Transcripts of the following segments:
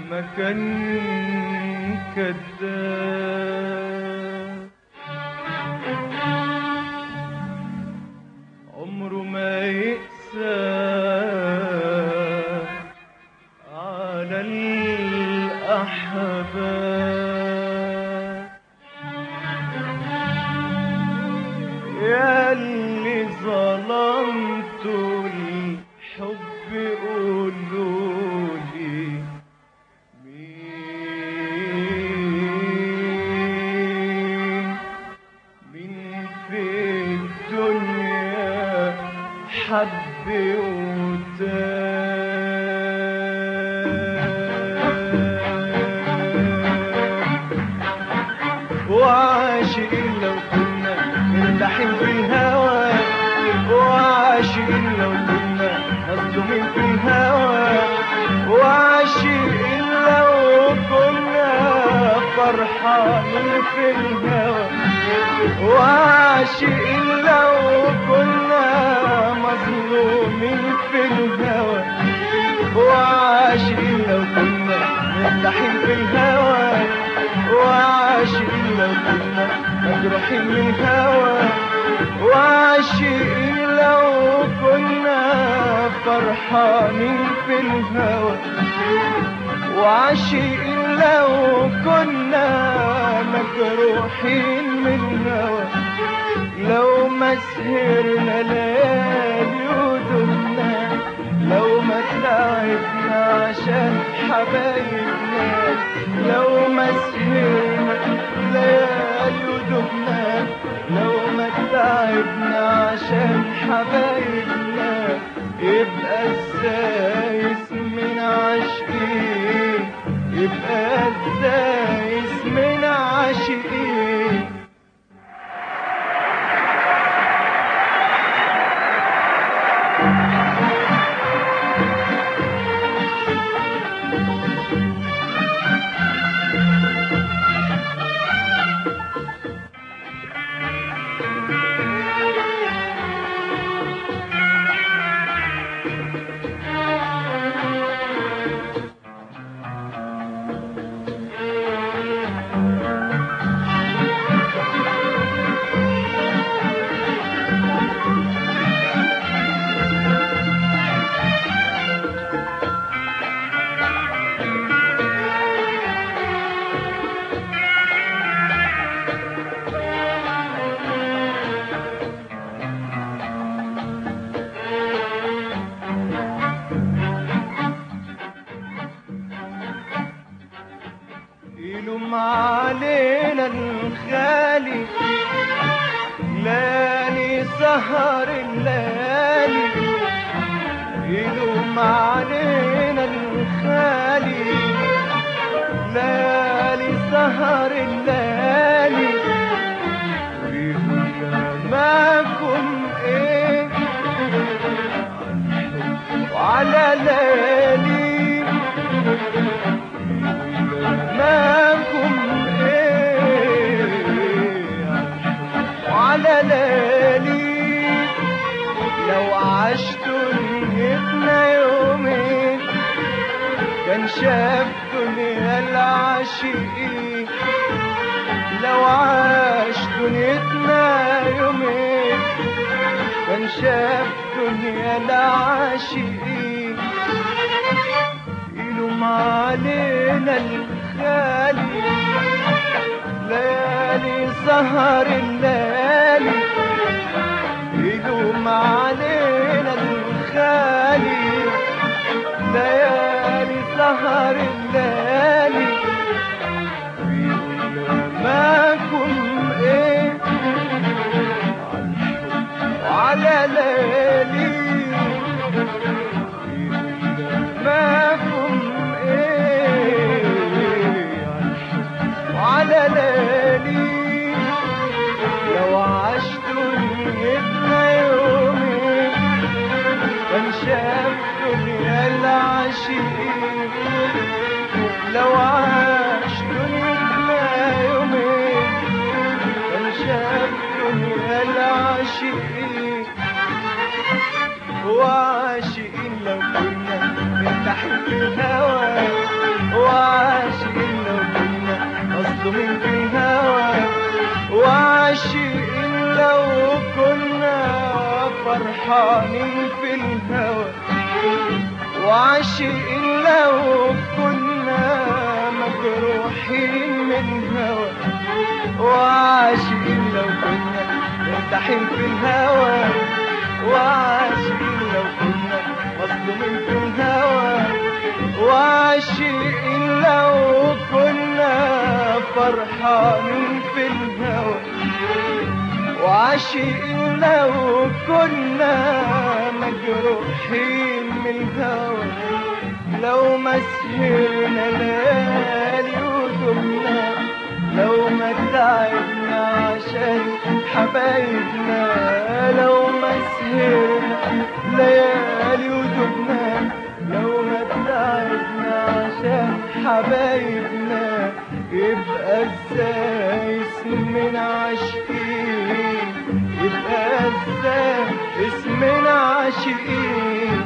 ما كان كذاب عمره ما يقسى على الأحباب يا اللي ظلمتوا الحب قولولي مين مين في الدنيا حب وتاب وعاشقين لو كنا مرتاحين في الهوى وعاشقين لو كنا مظلومين في الهوى وعاشقين لو كنا فرحانين في الهوى وعاشقين لو كنا مظلومين في الهوى وعاشقين لو كنا مرتاحين في الهوى وعاشقين لو كنا مجروحين من الهوى وعاشقين لو كنا فرحانين في الهوى وعاشقين لو كنا مجروحين من الهوى لو ما سهرنا ليالي ودنا لو ما تعبنا عشان حبايبنا لو ما سهرنا ليالي ودنا لو ما تعبنا عشان حبايبنا يبقى ازاي اسمنا عاشقين يبقى ازاي اسمنا عاشقين يلوم علينا الخالي ليالي سهر الليالي يلوم علينا الخالي ليالي سهر الليالي ويقول معكم ايه وعلى ليالي معكم ايه وعلى ليالي لو عشتوا دنيتنا يومين كان شاف دنيا العاشقين لو عاش دنيتنا يومين كان شاف دنيا العاشقين يلوم علينا الخالي ليالي سهر الليالي يلوم علينا الخالي ليالي سهر الليالي ويقول معكم ايه وعلى ليالي معكم ايه وعلى ليالي لو عشتوا دنيتنا يومين كان شاف دنيا العاشقين لو عاش دنيتنا يومين كان شاف دنيا العاشقين وعاشقين لو كنا مرتاحين في الهوى فرحانين في الهوى وعاشقين لو كنا مجروحين من هوى وعاشقين لو كنا مرتاحين في الهوى وعاشقين لو كنا مظلومين في الهوى وعاشقين لو كنا فرحانين في الهوى وعاشقين لو كنا مجروحين من الهوى لو ما سهرنا ليالي ودمنا لو ما تعبنا عشان حبايبنا لو ما سهرنا ليالي ودمنا لو ما تعبنا عشان حبايبنا يبقى ازاي اسمنا عاشقين يبقى ازاي اسمنا عاشقين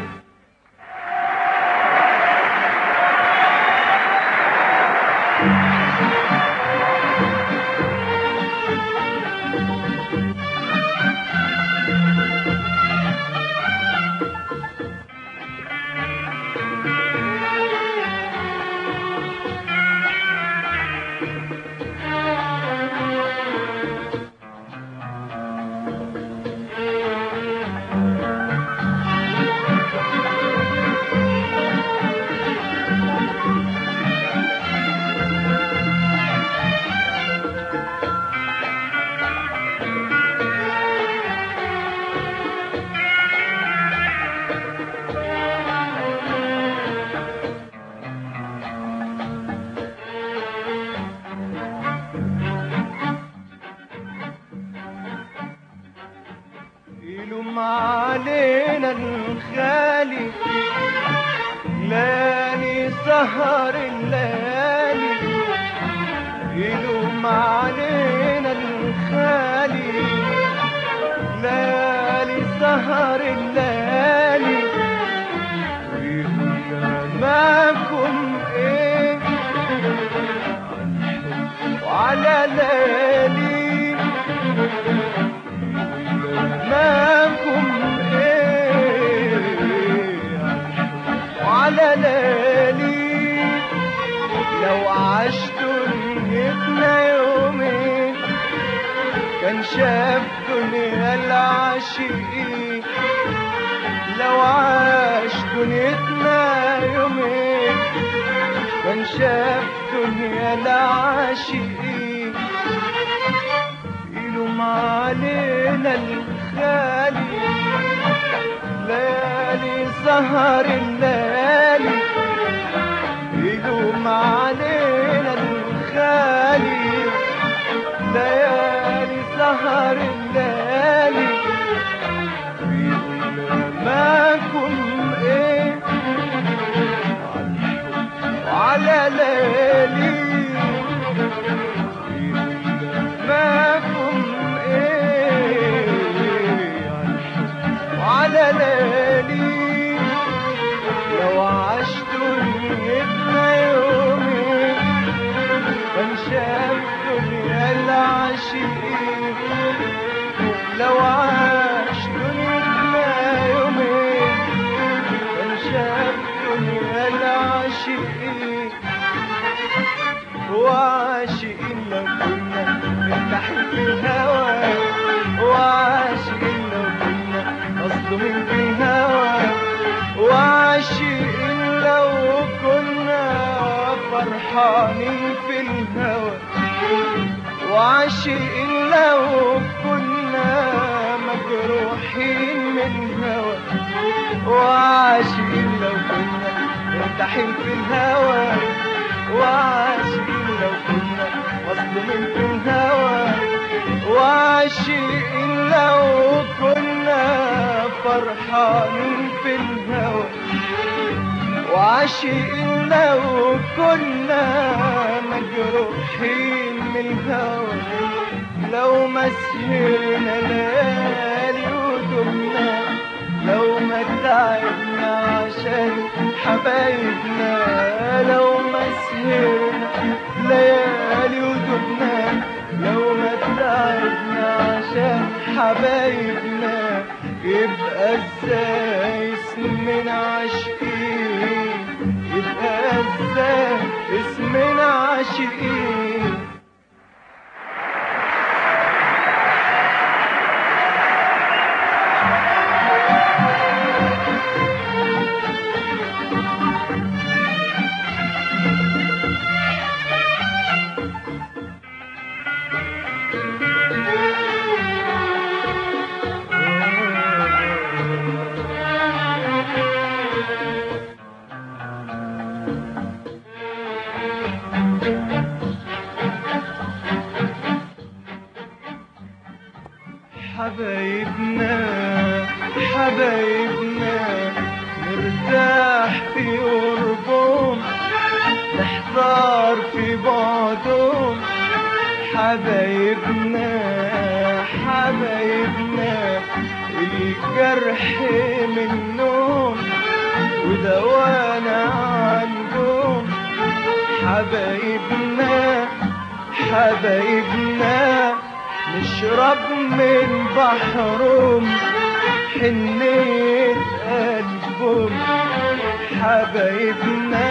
يلوم علينا الخالي ليالي سهر الليالي يلوم علينا الخالي ليالي سهر الليالي ويقول معكم ايه وعلى ليالي معكم ايه وعلى ليالي لو عشتوا دنيتنا يومين كان شاف دنيا العاشقين لو عاش دنيتنا يومين كان شاف دنيا العاشقين يلوم علينا الخالي ليالي سهر الليالي يلوم علينا الخالي ليالي سهر الليالي ويقول معكم ايه وعلى ليالي معكم ايه وعلى ليالي لو عشتوا دنيتنا يومين كان شاف دنيا العاشقين لو عاش دنيتنا يومين كان شاف دنيا العاشقين وعاشقين لو كنا مرتاحين في الهوى وعاشقين لو كنا مظلومين في الهوى وعاشقين لو كنا فرحانين في الهوى وعاشقين لو كنا مجروحين من الهوى وعاشقين لو كنا مرتاحين في الهوى وعاشقين لو كنا مظلومين في الهوى وعاشقين لو كنا فرحانين في الهوى وعاشقين لو كنا مجروحين من الهوى لو ما سهرنا ليالي ودمنا لو ما تعبنا عشان حبايبنا لو ما سهرنا ليالي ودمنا لو ما تعبنا عشان حبايبنا يبقى ازاي اسمنا عاشقين يبقى ازاي اسمنا عاشقين حبايبنا حبايبنا نرتاح في قربهم نحتار في بعدهم حبايبنا حبايبنا الجرح منهم ودوانا عندهم حبايبنا حبايبنا نشرب من بحرهم حنية قلبهم حبايبنا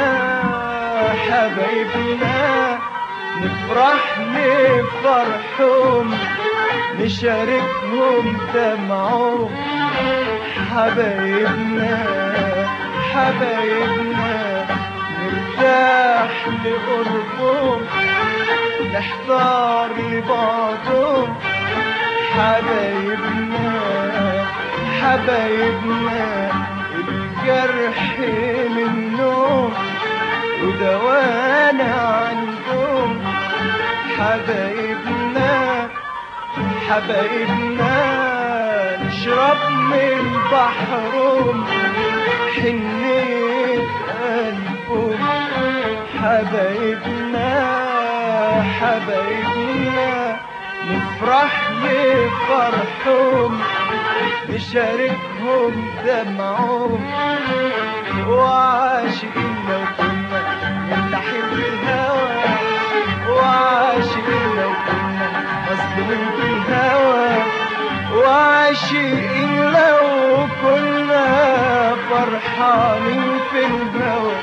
حبايبنا نفرح لفرحهم نشاركهم دمعهم حبايبنا حبايبنا نرتاح لقربهم نحتار لبعضهم حبايبنا حبايبنا الجرح منهم ودوانا عندهم حبايبنا حبايبنا نشرب من بحرهم حنية قلبهم حبايبنا حبايبنا نفرح لفرحهم نشاركهم دمعهم وعاشقين لو كنا نلتحم بالهوى وعاشقين لو كنا مظلومين بالهوى وعاشقين لو كنا فرحانين في الهوى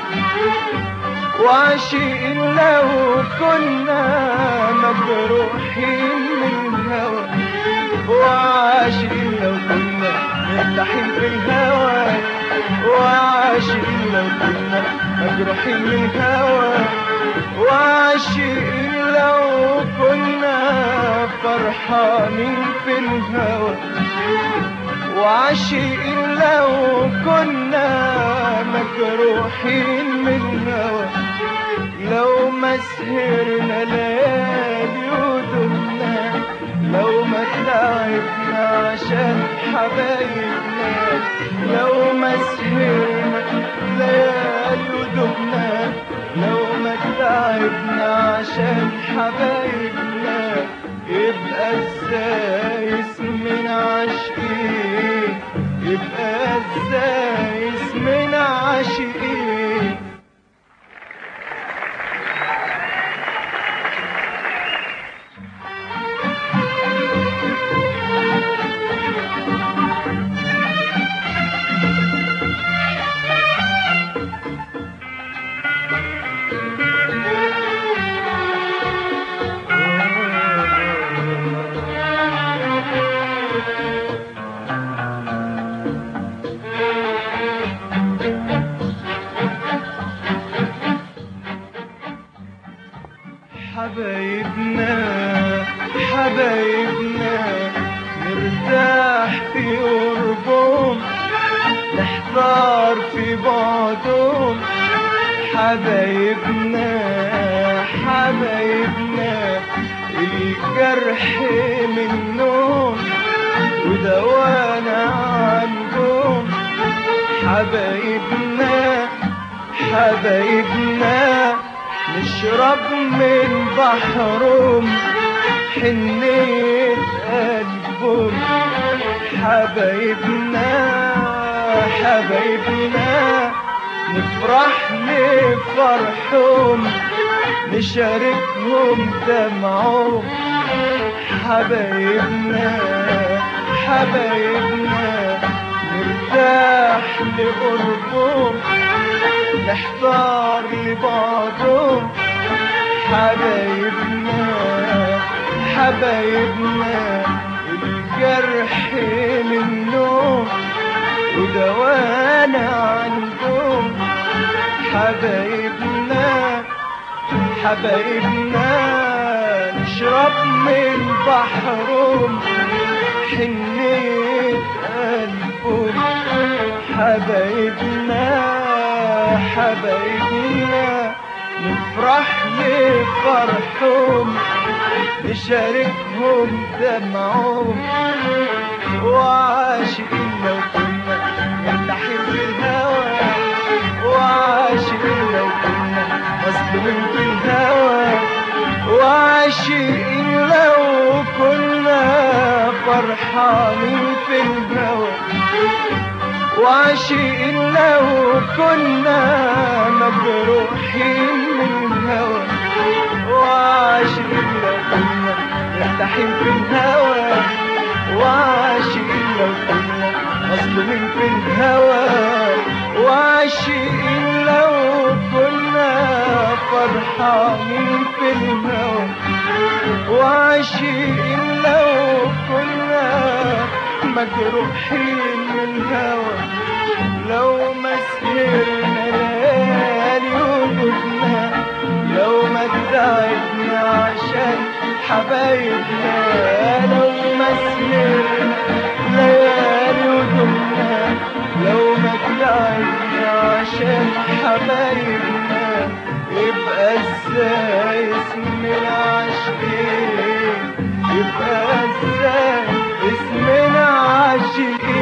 وعاشقين لو كنا مجروحين من الهوى وعاشقين لو كنا مرتاحين في الهوى وعاشقين لو كنا مجروحين من الهوى وعاشقين لو كنا فرحانين في الهوى وعاشقين لو كنا مجروحين من الهوى لو ما سهرنا ليالي ودمنا لو ما تعبنا عشان حبايبنا لو ما سهرنا ليالي ودمنا لو ما تعبنا عشان حبايبنا يبقى ازاي اسمنا عاشقين يبقى ازاي اسمنا عاشقين حبايبنا حبايبنا نرتاح في قربهم نحتار في بعدهم حبايبنا حبايبنا الجرح منهم ودوانا عندهم حبايبنا حبايبنا نشرب من بحرهم حنية قلبهم حبايبنا حبايبنا نفرح لفرحهم نشاركهم دمعهم حبايبنا حبايبنا نرتاح لقربهم نحتار لبعضهم حبايبنا حبايبنا الجرح منهم ودوانا عندهم حبايبنا حبايبنا نشرب من بحرهم حنية قلبهم حبايبنا حبايبنا نفرح لفرحهم نشاركهم دمعهم وعاشقين لو كنا مرتاحين في الهوى وعاشقين لو كنا مظلومين في الهوى وعاشقين لو كنا فرحانين في الهوى وعاشقين لو كنا مجروحين من الهوى وعاشقين لو كنا مرتاحين في الهوى وعاشقين لو كنا مظلومين في الهوى وعاشقين لو كنا فرحانين في الهوى وعاشقين لو كنا مجروحين من الهوى لو ما سهرنا ليالي ودنا لو ما ابتعدنا عشان حبايبنا لو ما سهرنا ليالي ودنا لو ما ابتعدنا عشان حبايبنا يبقى ازاي اسم العاشقين يبقى ازاي اسم العاشقين